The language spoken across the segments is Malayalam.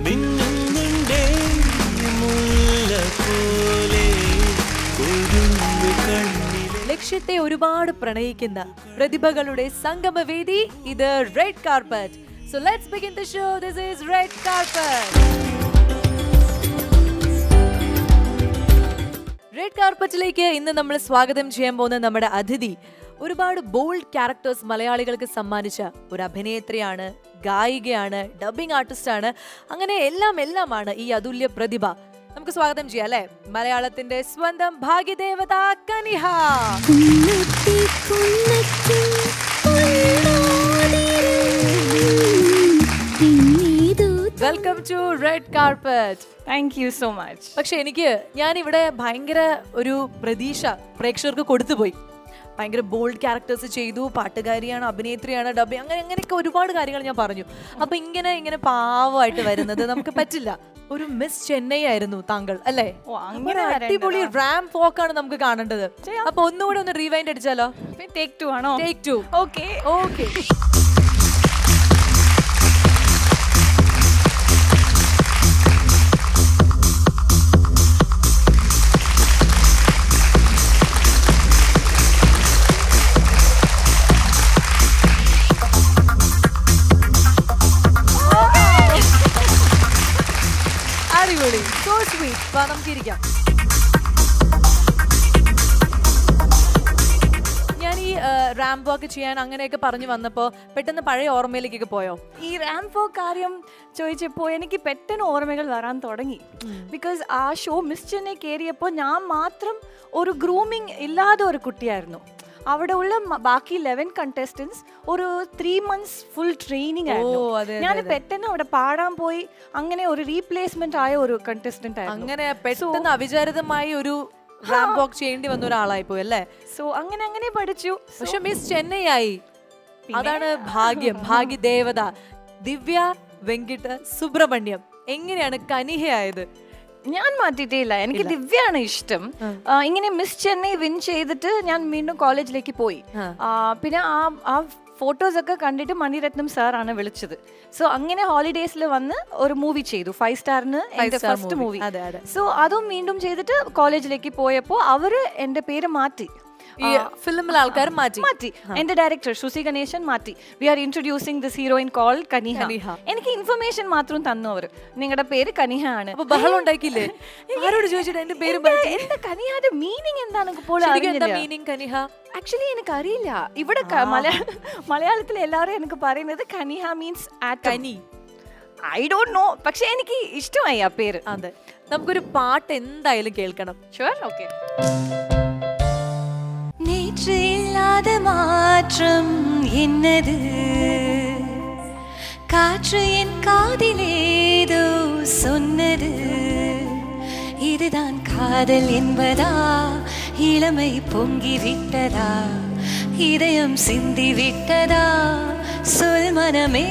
മിന്നുന്നുണ്ടേ മുല്ലപോലെ കുരുന്നു കണ്ണിലെ ലക്ഷ്യത്തെ ഒരുപാട് പ്രണയിക്കുന്ന പ്രതിഭകളുടെ സംഗമവേദി ഇത് red carpet so let's begin the show this is red carpet red കാർപ്പറ്റിലേക്ക് ഇന്ന് നമ്മൾ സ്വാഗതം ചെയ്യാൻ പോകുന്ന നമ്മുടെ അതിഥി ഒരുപാട് ബോൾഡ് ക്യാരക്ടേഴ്സ് മലയാളികൾക്ക് സമ്മാനിച്ച ഒരു അഭിനേത്രിയാണ് ഗായികയാണ് ഡബിംഗ് ആർട്ടിസ്റ്റ് ആണ് അങ്ങനെ എല്ലാം എല്ലാമാണ് ഈ അതുല്യ പ്രതിഭ നമുക്ക് സ്വാഗതം ചെയ്യാം അല്ലെ മലയാളത്തിന്റെ സ്വന്തം ഭാഗ്യദേവത കനിഹ കുന്നത്തി കുന്നത്തി പിന്നീതു welcome to red carpet thank you so much പക്ഷെ എനിക്ക് ഞാൻ ഇവിടെ ഭയങ്കര ഒരു പ്രതീക്ഷ പ്രേക്ഷകർക്ക് കൊടുത്തുപോയി ഭയങ്കര ബോൾഡ് ക്യാരക്ടേഴ്സ് ചെയ്തു പാട്ടുകാരിയാണ് അഭിനേത്രിയാണ് ഡബി അങ്ങനെ അങ്ങനെയൊക്കെ ഒരുപാട് കാര്യങ്ങൾ ഞാൻ പറഞ്ഞു അപ്പൊ ഇങ്ങനെ ഇങ്ങനെ പാവമായിട്ട് വരുന്നത് നമുക്ക് പറ്റില്ല ഒരു മിസ് ചെന്നൈ ആയിരുന്നു താങ്കൾ അല്ലേ ഓ, അങ്ങനെ ഒരു അടിപൊളി റാം ഫോക്കാണ് നമുക്ക് കാണേണ്ടത് അപ്പൊ ഒന്നുകൂടെ ഒന്ന് റീവൈൻഡ് അടിച്ചാലോ ടേക്ക് ടു ആണോ ടേക്ക് ടു ഓക്കെ ഓക്കെ അടിപൊളി സോ സ്വീറ്റ് വാ നമുക്ക് ഇരിക്കാം ഞാൻ ഈ റാംബോ ഒക്കെ ചെയ്യാൻ അങ്ങനെയൊക്കെ പറഞ്ഞു വന്നപ്പോ പെട്ടെന്ന് പഴയ ഓർമ്മയിലേക്കൊക്കെ പോയോ ഈ റാംപോ കാര്യം ചോദിച്ചപ്പോൾ എനിക്ക് പെട്ടെന്ന് ഓർമ്മകൾ വരാൻ തുടങ്ങി ബിക്കോസ് ആ ഷോ മിസ് ചെന്നൈ കയറിയപ്പോൾ ഞാൻ മാത്രം ഒരു ഗ്രൂമിങ് ഇല്ലാത്ത ഒരു കുട്ടിയായിരുന്നു അവിടെ ഉള്ള മ- ബാക്കി ലെവൻ കണ്ടസ്റ്റൻസ് ഒരു ത്രീ മന്ത്സ് ഫുൾ ട്രെയിനിങ് ഓ, ആയിരുന്നു അതെ, അതെ, ഞാൻ അതെ. പെട്ടെന്ന് അവിടെ പാടാൻ പോയി അങ്ങനെ ഒരു റീപ്ലേസ്മെന്റ് ആയ ഒരു കണ്ടസ്റ്റന്റ് ആയിരുന്നു അങ്ങനെ പെട്ടെന്ന് അവിചാരിതമായി ഒരു റാംബോ ചെയ്യേണ്ടി വന്ന ഒരാളായി പോയി അല്ലേ സോ അങ്ങനെ അങ്ങനെ പഠിച്ചു So, പക്ഷെ മിസ് ചെന്നൈ ആയി അതാണ് ഭാഗ്യം ഭാഗ്യദേവത ദിവ്യ വെങ്കിട്ട് സുബ്രഹ്മണ്യം എങ്ങനെയാണ് കനിഹയായത് ഞാൻ മാറ്റിയിട്ടേ ഇല്ല എനിക്ക് ദിവ്യാണ് ഇഷ്ടം ആ, ഇങ്ങനെ മിസ് ചെന്നൈ വിൻ ചെയ്തിട്ട് ഞാൻ വീണ്ടും കോളേജിലേക്ക് പോയി ആ. ആ, പിന്നെ ആ ആ ഫോട്ടോസ് ഒക്കെ കണ്ടിട്ട് മണിരത്നം സാർ ആണ് വിളിച്ചത് സോ അങ്ങനെ ഹോളിഡേയ്സിൽ വന്ന് ഒരു മൂവി ചെയ്തു ഫൈവ് സ്റ്റാറിന് എന്റെ star ഫസ്റ്റ് movie. മൂവി അതെ, അതെ. സോ അതും വീണ്ടും ചെയ്തിട്ട് കോളേജിലേക്ക് പോയപ്പോൾ അവര് എന്റെ പേര് മാറ്റി ഈ ഫിലിമിൽ ആൾക്കാർ മാറ്റി മാറ്റി എന്റെ ഡയറക്ടർ ശ്രുസി ഗണേശൻ മാറ്റി we are introducing this heroine call Kaniha Kaniha. എനിക്ക് ഇൻഫർമേഷൻ മാത്രം തന്നു അവർ നിങ്ങളുടെ പേര് കനിഹ ആണ് അപ്പൊ ബഹളം ഉണ്ടാക്കിയില്ലേ ആരോട് ചോദിച്ചിട്ട് എന്റെ പേര് എന്താ- മാറ്റി എന്താ കനിയാന്റെ മീനിങ് എന്താണെന്ന് ഇപ്പോൾ ശരിക്കും എന്താ അറിഞ്ഞില്ല മീനിങ് കനിഹ ആക്ച്വലി എനിക്ക് അറിയില്ല ഇവിടെ ക- മലയാള മലയാളത്തിൽ എല്ലാവരും എനിക്ക് പറയുന്നത് കനിഹ മീൻസ് കനി ഐ ഡോണ്ട് നോ പക്ഷെ എനിക്ക് ഇഷ്ടമായി ആ പേര് അതെ നമുക്കൊരു പാട്ട് എന്തായാലും കേൾക്കണം ഷുവർ ഓക്കെ நேற்று இல்லாத மாற்றம் என்னது காற்று என் காதிலேதோ சொன்னது இதுதான் காதல் என்பதா இளமை பொங்கி விட்டதா இதயம் சிந்தி விட்டதா சொல் மனமே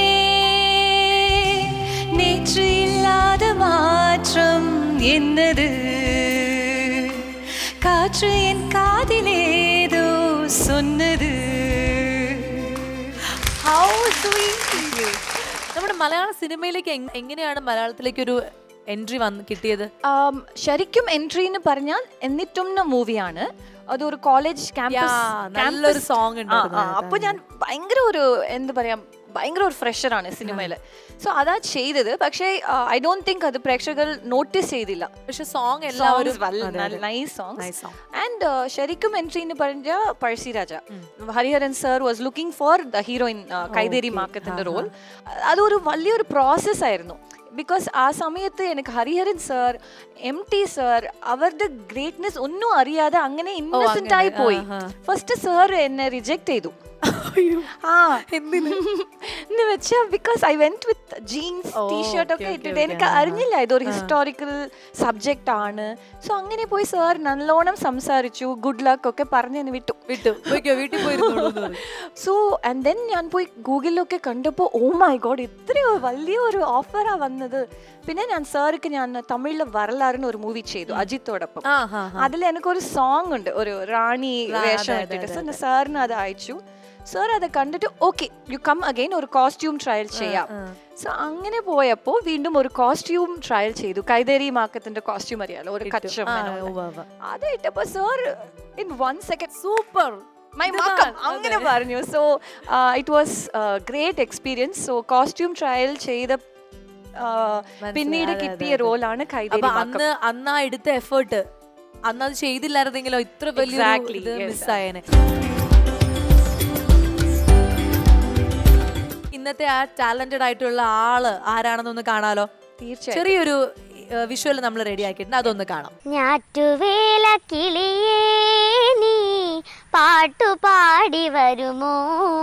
நேற்று இல்லாத மாற்றம் என்னது காற்று என் காதிலேதோ சொன்னது How sweet. നമ്മുടെ മലയാള സിനിമയിലേക്ക് എങ്- എങ്ങനെയാണ് മലയാളത്തിലേക്ക് ഒരു എൻട്രി വന്ന് കിട്ടിയത് ആം, ശരിക്കും എൻട്രി എന്ന് പറഞ്ഞാൽ എന്നിട്ടും മൂവിയാണ് അതൊരു കോളേജ് ക്യാമ്പസ് Yeah, നല്ലൊരു song ഉണ്ട് അതിനകത്ത്. അപ്പൊ ഞാൻ ഭയങ്കര ഒരു എന്താ പറയാ ഭയങ്കര ഒരു ഫ്രഷറാണ് സിനിമയില് സോ അതാ ചെയ്തത് പക്ഷേ ഐ ഡോണ്ട് തിങ്ക് അത് പ്രേക്ഷകർ നോട്ടീസ് ചെയ്തില്ല പക്ഷെ സോങ് എല്ലാവരും nice songs Nice song. And ശരിക്കും എൻട്രി എന്ന് പറഞ്ഞ Pazhassiraja Hariharan sir was looking for the heroine Kaitheri മാക്കത്തിന്റെ റോൾ അതൊരു വലിയൊരു പ്രോസസ് ആയിരുന്നു ബിക്കോസ് ആ സമയത്ത് എനിക്ക് Hariharan sir M T sir അവരുടെ ഗ്രേറ്റ്നെസ് ഒന്നും അറിയാതെ അങ്ങനെ ഇന്നസെന്റ് ആയി പോയി ഫസ്റ്റ് സർ എന്നെ റിജക്ട് ചെയ്തു ആ എന്ന് വെച്ചാ because I went with jeans ഓ, ടീഷർട്ട് ഒക്കെ okay, okay, ഇട്ടിട്ട് okay. എനിക്ക് ആ, അറിഞ്ഞില്ല ഇതൊരു ഹിസ്റ്റോറിക്കൽ സബ്ജക്റ്റ് ആണ് സോ അങ്ങനെ പോയി സാർ നല്ലോണം സംസാരിച്ചു ഗുഡ് ലക്ക് ഒക്കെ പറഞ്ഞ് എന്നെ വിട്ടു വിട്ടു പോയിക്കോ വീട്ടിൽ പോയിരുന്നോളൂ എന്ന് പറഞ്ഞു. സോ ആൻഡ് ദെൻ ഞാൻ പോയി ഗൂഗിളിലൊക്കെ കണ്ടപ്പോൾ ഓ മൈ ഗോഡ് ഇത്രയോ വലിയ ഒരു ഓഫറാ വന്നത് പിന്നെ ഞാൻ സാർക്ക് ഞാൻ തമിഴിൽ വരലാറിന് ഒരു മൂവി ചെയ്തു അജിത്തോടൊപ്പം ആ, ഹാ, ഹാ. അതിൽ എനിക്കൊരു സോങ് ഉണ്ട് ഒരു റാണി ആ, വേഷം അതെ, അതെ, ഇട്ടിട്ട് അതെ, സോ സാറിന് അത് അയച്ചു സാർ അത് കണ്ടിട്ട് ഓക്കെ യു കം അഗൈൻ ഒരു കോസ്റ്റ്യൂം ട്രയൽ ചെയ്യാം സോ അങ്ങനെ പോയപ്പോൾ വീണ്ടും ഒരു കോസ്റ്റ്യൂം ട്രയൽ ചെയ്തു കൈതേരി മാക്കത്തിന്റെ കോസ്റ്റ്യൂം അറിയാലോ ഒരു കച്ചം ആ, and all ഉവ്വ് that. ഉവ്വ്. അത് ഇട്ടപ്പോ sir in one second super my Makkam അങ്ങനെ പറഞ്ഞു so it was great experience so costume trial ചെയ്ത ആ, പിന്നീട് അതെ, കിട്ടിയ അതെ. റോളാണ് കൈതേരി അപ്പൊ മാക്കം അന്ന് അന്ന് ആ എടുത്ത എഫേർട്ട് അന്ന് അത് ചെയ്തില്ലായിരുന്നെങ്കിലോ ഇത്ര വലിയ Exactly, ഇത് yes. മിസ്സായേനെ ഇന്നത്തെ ആ ടാലന്റഡ് ആയിട്ടുള്ള ആള് ആരാണെന്നൊന്ന് കാണാലോ തീർച്ചയായും ചെറിയൊരു വിഷ്വൽ നമ്മൾ റെഡി ആക്കിയിട്ടുണ്ട് അതൊന്ന് കാണാം ഞാറ്റുവേല കിളിയേ നീ പാട്ടുപാടി വരുമോ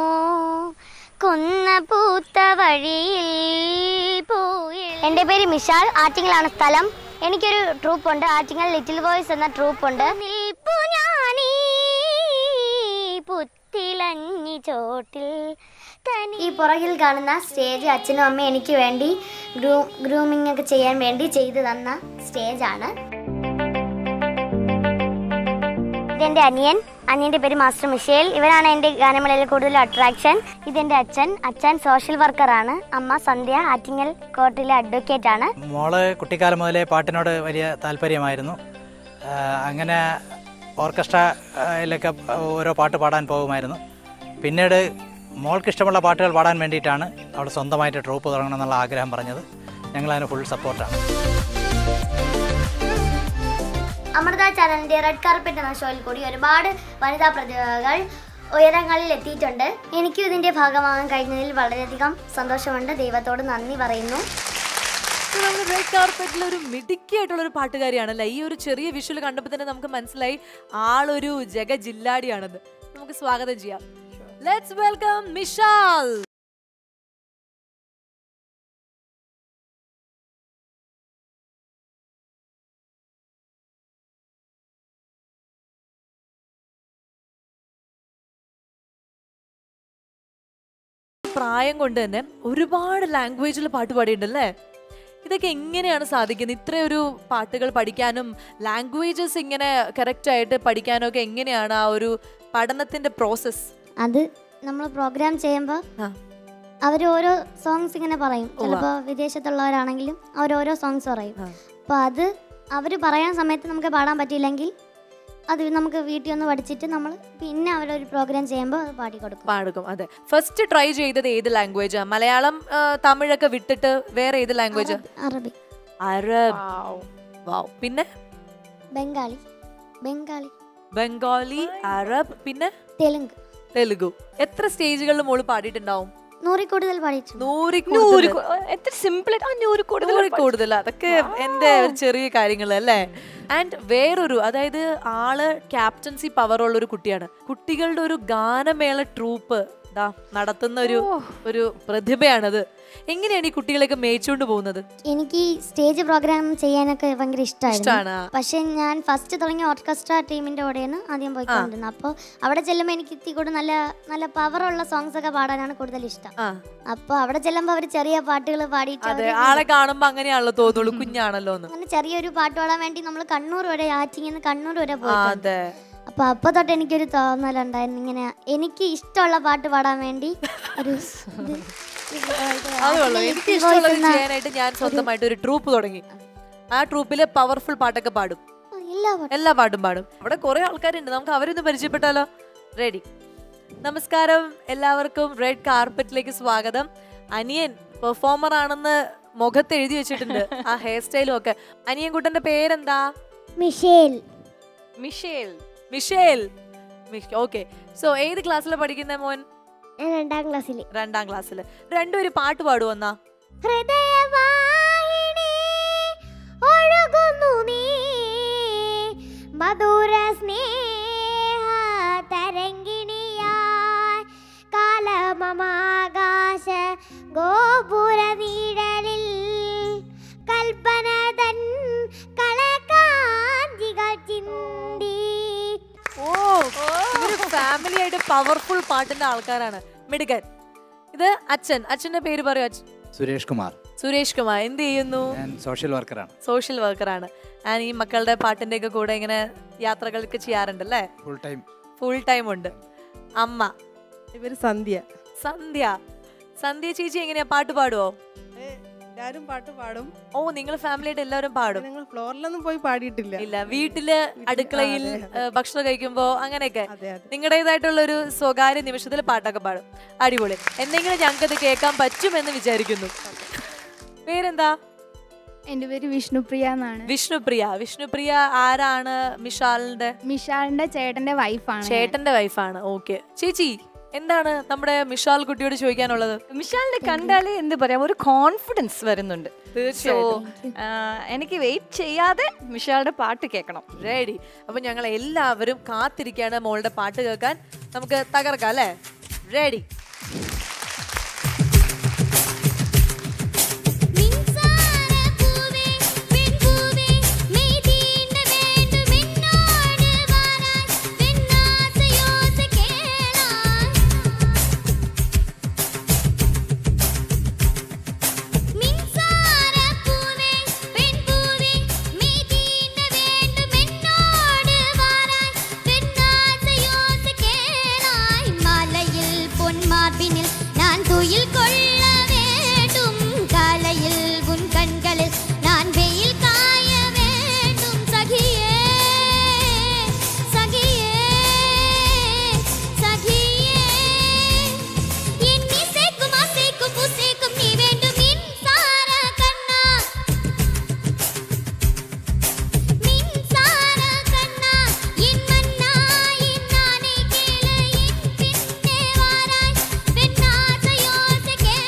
കുന്ന പൂത്ത വഴിയിൽ പോയി എൻ്റെ പേര് മിഷാൽ ആറ്റിങ്ങലാണ് സ്ഥലം എനിക്കൊരു ട്രൂപ്പ് ഉണ്ട് ആറ്റിങ്ങൽ ലിറ്റിൽ ബോയ്സ് എന്ന ട്രൂപ്പ് ഉണ്ട് നിൽപ്പു ഞാനീ പുത്തിലഞ്ഞി ചോട്ടിൽ ഈ പുറകിൽ കാണുന്ന സ്റ്റേജ് അച്ഛനും അമ്മയും എനിക്ക് വേണ്ടി ഗ്രൂ ഗ്രൂമിംഗ് ഒക്കെ ചെയ്യാൻ വേണ്ടി ചെയ്തു തന്ന സ്റ്റേജാണ് ഇതെന്റെ അനിയൻ അനിയന്റെ പേര് മാസ്റ്റർ മിഷേൽ ഇവരാണ് എന്റെ ഗാനമേളയിൽ കൂടുതൽ അട്രാക്ഷൻ ഇതെന്റെ അച്ഛൻ അച്ഛൻ സോഷ്യൽ വർക്കറാണ് അമ്മ സന്ധ്യ ആറ്റിങ്ങൽ കോർട്ടിലെ അഡ്വക്കേറ്റ് ആണ് മോള് കുട്ടിക്കാലം മുതലേ പാട്ടിനോട് വലിയ താല്പര്യമായിരുന്നു ആ, അങ്ങനെ ഓർക്കസ്ട്രയിലൊക്കെ ഓരോ പാട്ട് പാടാൻ പോകുമായിരുന്നു പിന്നീട് മോൾക്ക് ഇഷ്ടമുള്ള പാട്ടുകൾ പാടാൻ വേണ്ടിയിട്ടാണ് അവൾ സ്വന്തമായിട്ട് ട്രൂപ്പ് തുടങ്ങണം എന്നുള്ള ആഗ്രഹം പറഞ്ഞത് ഞങ്ങളതിന് ഫുൾ സപ്പോർട്ടാണ് അമൃത ചാനലിന്റെ റെഡ് കാർപ്പറ്റ് എന്ന ഷോയിൽ കൂടി ഒരുപാട് വനിതാ പ്രതിഭകൾ ഉയരങ്ങളിൽ എത്തിയിട്ടുണ്ട് എനിക്കും ഇതിന്റെ ഭാഗമാകാൻ കഴിഞ്ഞതിൽ വളരെയധികം സന്തോഷമുണ്ട് ദൈവത്തോട് നന്ദി പറയുന്നു റെഡ് കാർപ്പറ്റിൽ ഒരു മിടുക്കിയായിട്ടുള്ള ഒരു പാട്ടുകാരിയാണല്ലേ ഈ ഒരു ചെറിയ വിഷ്വൽ കണ്ടപ്പോൾ തന്നെ നമുക്ക് മനസ്സിലായി ആളൊരു ജഗ ജില്ലാടിയാണെന്ന് നമുക്ക് സ്വാഗതം ചെയ്യാം ലെറ്റ്സ് വെൽക്കം മിഷാൽ പ്രായം കൊണ്ട് തന്നെ ഒരുപാട് ലാംഗ്വേജിൽ പാട്ട് പാടിയിട്ടുണ്ടല്ലേ ഇതൊക്കെ എങ്ങനെയാണ് സാധിക്കുന്നത് ഇത്രയൊരു പാട്ടുകൾ പഠിക്കാനും ലാംഗ്വേജസ് ഇങ്ങനെ കറക്റ്റ് ആയിട്ട് പഠിക്കാനും ഒക്കെ എങ്ങനെയാണ് ആ ഒരു പഠനത്തിന്റെ പ്രോസസ്സ് അത് നമ്മൾ പ്രോഗ്രാം ചെയ്യുമ്പോൾ ആ. അവർ ഓരോ സോങ്സ് ഇങ്ങനെ പറയും ചിലപ്പോൾ വിദേശത്തുള്ളവരാണെങ്കിലും അവർ ഓരോ സോങ്സ് പറയും ആ. അപ്പോൾ അത് അവർ പറയാൻ സമയത്ത് നമുക്ക് പാടാൻ പറ്റിയില്ലെങ്കിൽ അത് നമുക്ക് വീട്ടിൽ ഒന്ന് പഠിച്ചിട്ട് നമ്മൾ പിന്നെ അവരൊരു പ്രോഗ്രാം ചെയ്യുമ്പോൾ അത് പാടിക്കൊടുക്കും പാടും അതെ ഫസ്റ്റ് ട്രൈ ചെയ്തത് ഏത് ലാംഗ്വേജാ മലയാളം ആ, തമിഴൊക്കെ വിട്ടിട്ട് വേറെ ഏത് ലാംഗ്വേജ് അറബി അറബ് വാവ് പിന്നെ ബംഗാളി ബംഗാളി ബംഗാളി അറബ് പിന്നെ തെലുങ്ക് തെലുഗു എത്ര സ്റ്റേജുകളിൽ മോള് പാടിയിട്ടുണ്ടാവും നൂറിൽ കൂടുതൽ പാടിയിട്ടുണ്ട് നൂറി നൂറ് കൂടുതൽ കു- എത്ര സിമ്പിൾ ആ നൂറ് കൂടുതൽ നൂറിൽ കൂടുതൽ അതൊക്കെ എന്റെ ഒരു ചെറിയ കാര്യങ്ങൾ അല്ലേ ആൻഡ് വേറൊരു അതായത് ആള് ക്യാപ്റ്റൻസി പവർ ഉള്ള ഒരു കുട്ടിയാണ് കുട്ടികളുടെ ഒരു ഗാനമേള ട്രൂപ്പ് ദാ നടത്തുന്ന ഒരു ഒരു പ്രതിഭയാണത് എങ്ങനെയാണ് ഈ കുട്ടികളെയൊക്കെ മേയിച്ചുകൊണ്ട് പോകുന്നത് എനിക്ക് ഈ സ്റ്റേജ് പ്രോഗ്രാം ചെയ്യാനൊക്കെ ഭയങ്കര ഇഷ്ടമായിരുന്നു ഇഷ്ടമാണ് പക്ഷെ ഞാൻ ഫസ്റ്റ് തുടങ്ങിയ ഓർക്കസ്ട്ര ടീമിന്റെ കൂടെയാണ് ആദ്യം പോയിക്കൊണ്ടിരുന്നത് അപ്പോൾ അവിടെ ചെല്ലുമ്പോൾ എനിക്ക് ഇത്തി കൂടെ നല്ല നല്ല പവറുള്ള സോങ്സ് ഒക്കെ പാടാനാണ് കൂടുതൽ ഇഷ്ടം ആ അപ്പോൾ അവിടെ ചെല്ലുമ്പോൾ അവർ ചെറിയ പാട്ടുകൾ പാടിയിട്ട് അതെ അവര് ആളെ കാണുമ്പോ അങ്ങനെയാണല്ലോ തോന്നുള്ളൂ കുഞ്ഞാണല്ലോ എന്ന് അങ്ങനെ ചെറിയൊരു പാട്ട് പാടാൻ വേണ്ടി നമ്മൾ കണ്ണൂർ വരെ ആറ്റിങ്ങിന്ന് കണ്ണൂർ വരെ ആ, പോയിട്ടുണ്ട് അതെ അപ്പൊ അപ്പൊ തൊട്ട് എനിക്കൊരു തോന്നലുണ്ടായിരുന്നു ഇങ്ങനെ എനിക്ക് ഇഷ്ടമുള്ള പാട്ട് പാടാൻ വേണ്ടി ഒരു ഇത് ഇത് അതുകൊള്ളു ആറ്റിങ്ങൽ എനിക്ക് Little ഇഷ്ടമുള്ളത് Boys എന്ന ചെയ്യാനായിട്ട് ഞാൻ സ്വന്തമായിട്ട് ഒരു ട്രൂപ്പ് തുടങ്ങി ആ ട്രൂപ്പില് പവർഫുൾ പാട്ടൊക്കെ പാടും എല്ലാ പാട്ടും എല്ലാ പാട്ടും പാടും അവിടെ കുറെ ആൾക്കാരുണ്ട് നമുക്ക് അവരൊന്ന് പരിചയപ്പെട്ടാലോ റെഡി നമസ്കാരം എല്ലാവർക്കും റെഡ് കാർപ്പറ്റിലേക്ക് സ്വാഗതം അനിയൻ പെർഫോമർ ആണെന്ന് മുഖത്ത് എഴുതി വെച്ചിട്ടുണ്ട് ആ ഹെയർ സ്റ്റൈലും ഒക്കെ അനിയൻ കുട്ടന്റെ പേരെന്താ Michel Michel Michel okay so ഏത് ക്ലാസ്സിലാണ് പഠിക്കുന്ന മോൻ ഞാൻ രണ്ടാം ക്ലാസ്സിൽ രണ്ടാം ക്ലാസ്സിൽ രണ്ടുപേരും പാട്ട് പാടുവന്നാ ഹൃദയവാഹിനി ഒഴുകുന്നു നീ മധുര സ്നേഹ തരംഗിണിയായി കാലമമാകാശ ഗോപുര നീഴലിൽ കൽപ്പന തൻ കളകാഞ്ചികൾ ചിന്തി ഓ ഇവര് ഫാമിലി ആയിട്ട് പവർഫുൾ പാട്ടിന്റെ ആൾക്കാരാണ് മിടുക്കൻ ഇത് അച്ഛൻ അച്ഛന്റെ പേര് പറയൂ അച്ഛൻ സുരേഷ് കുമാർ സുരേഷ് കുമാർ എന്ത് ചെയ്യുന്നു ഞാൻ സോഷ്യൽ വർക്കറാണ് സോഷ്യൽ വർക്കറാണ് ഞാൻ ഈ മക്കളുടെ പാട്ടിന്റെ ഒക്കെ കൂടെ ഇങ്ങനെ യാത്രകളൊക്കെ ചെയ്യാറുണ്ട് അല്ലേ ഫുൾ ടൈം ഫുൾ ടൈം ഉണ്ട് അമ്മ ഇവര് സന്ധ്യ സന്ധ്യ സന്ധ്യ ചേച്ചി എങ്ങനെയാ പാട്ട് പാടുവോ ഏ, എല്ലാരും പാട്ട് പാടും ഓ നിങ്ങൾ ഫാമിലിയായിട്ട് എല്ലാവരും പാടും ഞങ്ങൾ ഫ്ലോറിലൊന്നും പോയി പാടിയിട്ടില്ല ഇല്ല വീട്ടില് അടുക്കളയിൽ അതെ, ഏ, ഭക്ഷണം കഴിക്കുമ്പോ അങ്ങനെയൊക്കെ അതെ അതെ നിങ്ങളുടേതായിട്ടുള്ള ഒരു സ്വകാര്യ നിമിഷത്തിൽ പാട്ടൊക്കെ പാടും അടിപൊളി എന്തെങ്കിലും ഞങ്ങൾക്കത് കേൾക്കാൻ പറ്റുമെന്ന് വിചാരിക്കുന്നു പേരെന്താ എൻ്റെ പേര് വിഷ്ണുപ്രിയ എന്നാണ് വിഷ്ണുപ്രിയ വിഷ്ണുപ്രിയ ആരാണ് മിഷാലിന്റെ മിഷാലിന്റെ ചേട്ടന്റെ വൈഫാണ് ചേട്ടന്റെ വൈഫാണ് ഓക്കെ ചേച്ചി എന്താണ് നമ്മുടെ മിഷാൽ കുട്ടിയോട് ചോദിക്കാനുള്ളത് മിഷാലിനെ കണ്ടാലേ എന്ത് പറയാം ഒരു കോൺഫിഡൻസ് വരുന്നുണ്ട് സോ തീർച്ചയായിട്ടും എനിക്ക് വെയിറ്റ് ചെയ്യാതെ മിഷാലിന്റെ പാട്ട് കേൾക്കണം റെഡി അപ്പൊ ഞങ്ങൾ എല്ലാവരും കാത്തിരിക്കുകയാണ് മോളുടെ പാട്ട് കേൾക്കാൻ നമുക്ക് തകർക്കാം അല്ലേ റെഡി மின்சாரப்பூவே பெண்பூவே மெய் தீண்ட வேண்டும் என்னோடு வாராய் பெண்ணாசையோசை கேளாய் மின்சாரப்பூவே பெண்பூவே மெய் தீண்ட வேண்டும் என்னோடு வாராய் பெண்ணாசையோசை கேளாய் மலையில் பொன் மார்பினில் நான் துயில் கொள்ள வேண்டும் காலையில் உன் கண்களில் நான் வெயில் காய வேண்டும் சகியே சகியே சகியே என் இசைக்கும் அசைக்கும் புசைக்கும் நீ வேண்டும் மின்சார கண்ணா மின்சார கண்ணா என் மன்னா என் நானே கேள என் பின்னே வாராய் பெண்ணாசை யோசை கேளாய்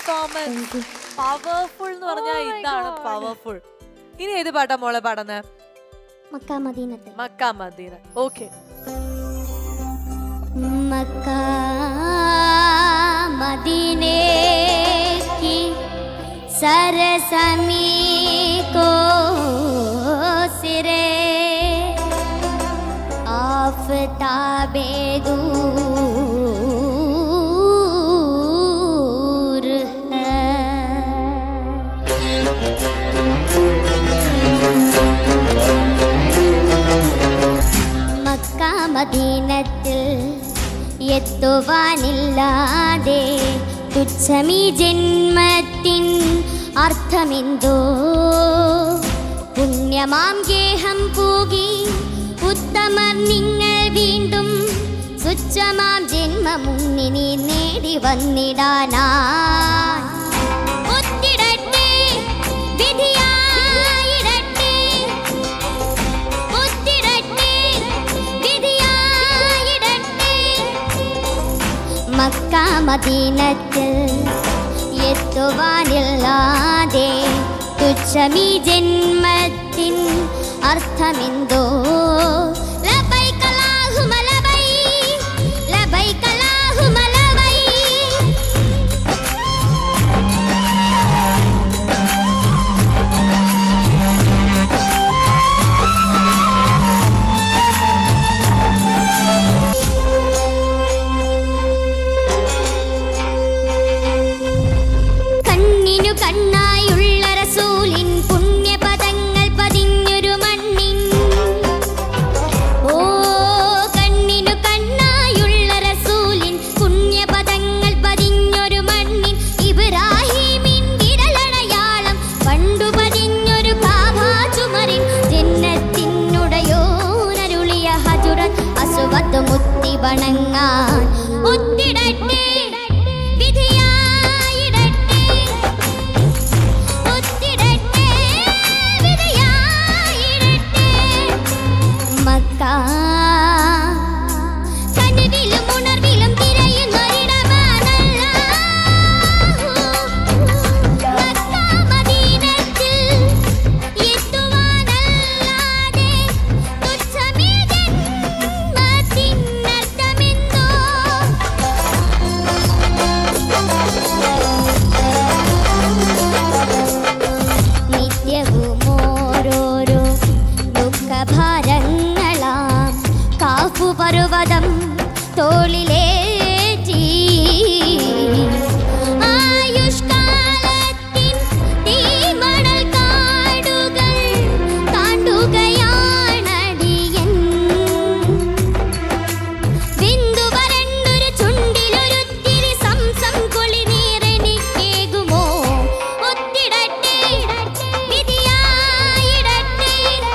പെർഫോമൻസ് പവർഫുൾ എന്ന് പറഞ്ഞാൽ ഇതാണ് പവർഫുൾ ഇനി ഏത് പാട്ടാ മോളെ പാടുന്നത് മക്ക മദീനത്തിൽ മക്ക മദീന ഓക്കെ മക്ക മദീനെ की सरसमी को सिरे आफताबे दूर है മക്ക മദീനത്തിൽ എത്തുവാനില്ലാതെ തുച്ഛമീ ജന്മത്തിൻ അർത്ഥമെന്തോ പുണ്യമാം ഗേഹം പൂകി ഉത്തമർ നിങ്ങൾ വീണ്ടും സുച്ഛമാം ജന്മമുന്നിനെ നേടി വന്നിടാനാ ഒത്തിടട്ടെ വിധിയായിടട്ടെ ഒത്തിടട്ടെ വിധിയായിടട്ടെ മക്ക മദീനത്തിൽ എത്തുവാനില്ലാതെ തുച്ഛമീ ജന്മത്തിൻ അർത്ഥമെന്തോ ലബൈക അല്ലാഹുമ്മ ലബൈ, ലബൈക അല്ലാഹുമ്മ ലബൈ. കണ്ണിനു കണ്ണായുള്ള റസൂലിൻ പുണ്യപദങ്ങൾ പതിഞ്ഞൊരു മണ്ണിൻ ഓ കണ്ണിനു കണ്ണായുള്ള റസൂലിൻ പുണ്യപദങ്ങൾ പതിഞ്ഞൊരു മണ്ണിൻ ഇബ്രാഹീമിൻ വിരലടയാളം പണ്ടു പതിഞ്ഞൊരു കാഭാ ചുമരിൻ ജന്നത്തിനുടയോനരുളിയ ഹജുറത്ത് അസുവത്ത് മുത്തി വണങ്ങാൻ ഒത്തിടട്ടെ വിധിയായിടട്ടെ ഒത്തിടട്ടെ വിധിയായിടട്ടെ മക്ക കനവിലും ഉണർവിലും തിരയുന്നൊരിടമാണല്ലോ മക്ക മദീനത്തിൽ എത്തുവാനല്ലാതെ തുച്ഛമീ ജന്മത്തിനർത്ഥമെന്തോ നിത്യവും ഓരോരോ ദുഃഖഭാരങ്ങളാം കാഫു പർവ്വതം തോളിലേറ്റി ആയുഷ്കാലത്തിൻ തീമണൽ കാടുകൾ താണ്ടുകയാണടിയൻ ബിന്ദു വരണ്ടൊരു ചുണ്ടിലൊരുത്തിരി സംസം കുളിനീരെനിക്കേകുമോ ഒത്തിടട്ടെ വിധിയായിടട്ടെ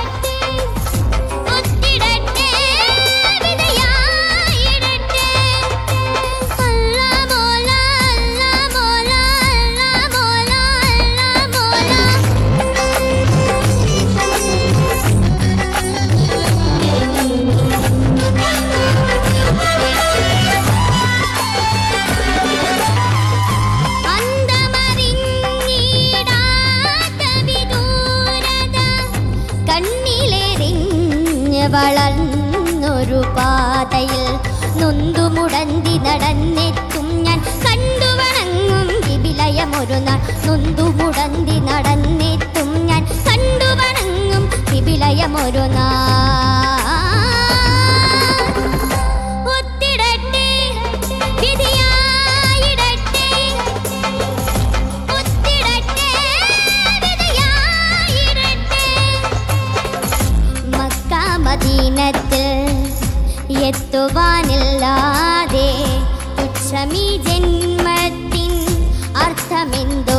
ഒത്തിടട്ടെ വിധിയായിടട്ടെ അല്ലാ മോല അല്ലാ മോല അല്ലാ മോല അല്ലാ അന്തമറിഞ്ഞിടാത്ത വിദൂരത കണ്ണിലെറിഞ്ഞ് വളർന്നൊരു പാതയിൽ നൊന്തുമുടന്തി നടന്നെത്തും ഞാൻ കണ്ടു വണങ്ങും വിപിലയമൊരു നാൾ നൊന്തുമുടന്തി നടന്നെത്തും ഞാൻ കണ്ടു വണങ്ങും വിപിലയമൊരു നാൾ ഒത്തിടട്ടെ വിധിയായിടട്ടെ ഒത്തിടട്ടെ വിധിയായിടട്ടെ മക്ക മദീനത്തിൽ എത്തുവാനില്ലാതെ തുച്ഛമീ ജന്മത്തിൻ അർത്ഥമെന്തോ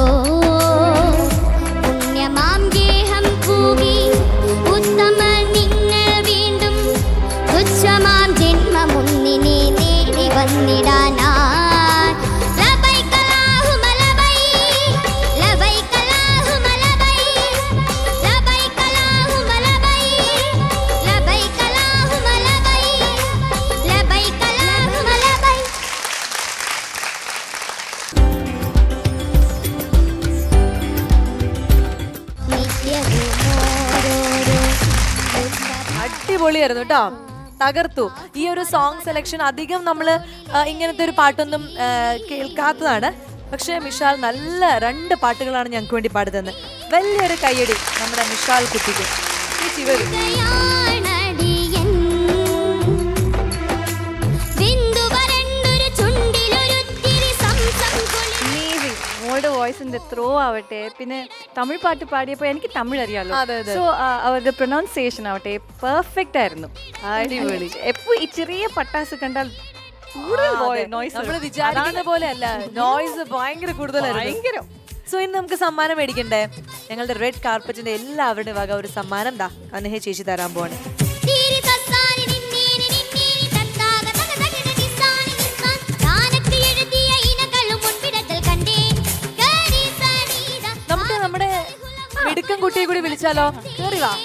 പുണ്യമാം ഗേഹം കൂകി ഉത്തമ നിങ്ങൾ വീണ്ടും തുച്ഛമാം ജന്മമുന്നിനെ നേടി വന്നിടാനാ ലബൈക അല്ലാഹുമ്മ ലബൈ, ലബൈക അല്ലാഹുമ്മ ലബൈ, ലബൈക അല്ലാഹുമ്മ ലബൈ, ലബൈക അല്ലാഹുമ്മ ലബൈ, ലബൈക അല്ലാഹുമ്മ ലബൈ. അടിപൊളിയായിരുന്നു കേട്ടോ തകർത്തു ഈ ഒരു സോങ് സെലക്ഷൻ അധികം നമ്മൾ ഇങ്ങനത്തെ ഒരു പാട്ടൊന്നും ആ, കേൾക്കാത്തതാണ് പക്ഷേ മിഷാൽ നല്ല രണ്ട് പാട്ടുകളാണ് ഞങ്ങൾക്ക് വേണ്ടി പാടുന്നത് വലിയൊരു കയ്യടി നമ്മുടെ മിഷാൽ കുട്ടിക്ക് ചേച്ചി വരൂ യാണടിയൻ. വിന്ദു വരണ്ടൊരു ചുണ്ടിലൊരുത്തിരി സംസം കുളിർ അമേസിങ് മോളുടെ വോയിസിന്റെ ത്രോ ആവട്ടെ പിന്നെ തമിഴ് പാട്ട് പാടിയപ്പോൾ എനിക്ക് തമിഴ് അറിയാലോ അതെ, അതെ. സോ അവരുടെ പ്രൊനൗൺസിയേഷൻ ആവട്ടെ പെർഫെക്റ്റ് ആയിരുന്നു അടിപൊളി. എപ്പോ ഈ ചെറിയ പട്ടാസ് കണ്ടാൽ കൂടുതൽ നോയ്സ് നമ്മൾ വിചാരിക്കുന്ന പോലെ അല്ല നോയ്സ് ഭയങ്കര കൂടുതലായിരുന്നു ഭയങ്കരം സോ ഇനി നമുക്ക് സമ്മാനം മേടിക്കണ്ടേ ഞങ്ങളുടെ റെഡ് കാർപ്പറ്റിന്റെ എല്ലാവരുടെയും വക ഒരു സമ്മാനം ദാ കനഹെ ചേച്ചി തരാൻ പോവാണ് തീരി തത്താനി നിന്നേനി നിന്നേനി തത്താക തക തകിട കിസാനി നിസ്സാൻ. താനക്ക് എഴുതിയ ഇനകളും മുൻപിടത്തിൽ കണ്ടേ. ഗരി സനീത നമുക്ക് നമ്മുടെ മിടുക്കൻ കുട്ടിയെ കൂടി വിളിച്ചാലോ കേറി വാ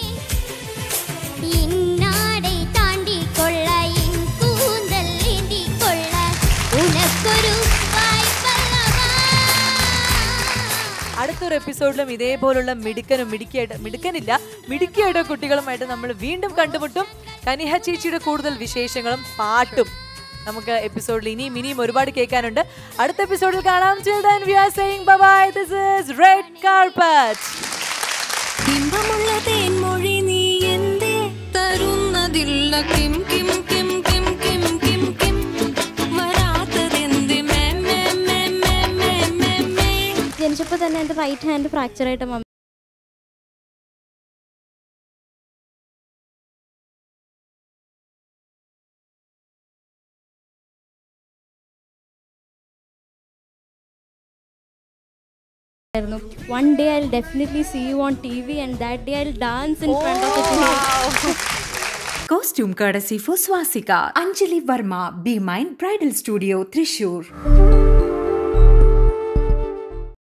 ഇന്നാടை താണ്ടി കൊള്ള ഇൻ കൂന്തൽ ഏന്തി കൊള്ള ഉനക്കൊരു വായ്പല്ലവാ അടുത്തൊരു എപ്പിസോഡിലും ഇതേപോലുള്ള മിടുക്കനും മിടുക്കിയായിട്ട് മിടുക്കനില്ല മിടുക്കിയായിട്ട് കുട്ടികളുമായിട്ട് നമ്മൾ വീണ്ടും കണ്ടുമുട്ടും കനിഹ ചേച്ചിയുടെ കൂടുതൽ വിശേഷങ്ങളും പാട്ടും നമുക്ക് എപ്പിസോഡിൽ ഇനിയും ഇനിയും ഒരുപാട് കേൾക്കാനുണ്ട് അടുത്ത എപ്പിസോഡിൽ കാണാം Till then, we are saying bye-bye. This is Red Carpet. ഇമ്പമുള്ള തേൻമൊഴി നീ എന്തേ തരുന്നതില്ല കിം കിം കിം കിം കിം കിം കിം വരാത്തതെന്ത് മേ മേ മേ മേ മേ മേ മേ ജനിച്ചപ്പോൾ തന്നെ എൻ്റെ റൈറ്റ് ഹാൻഡ് ഫ്രാക്ചർ ആയിട്ട് mummy One day I'll definitely see you on TV and that day I'll dance in front of the TV. Costume courtesy for Swastika. Anjali Verma, Be Mine Bridal Studio, Trishur.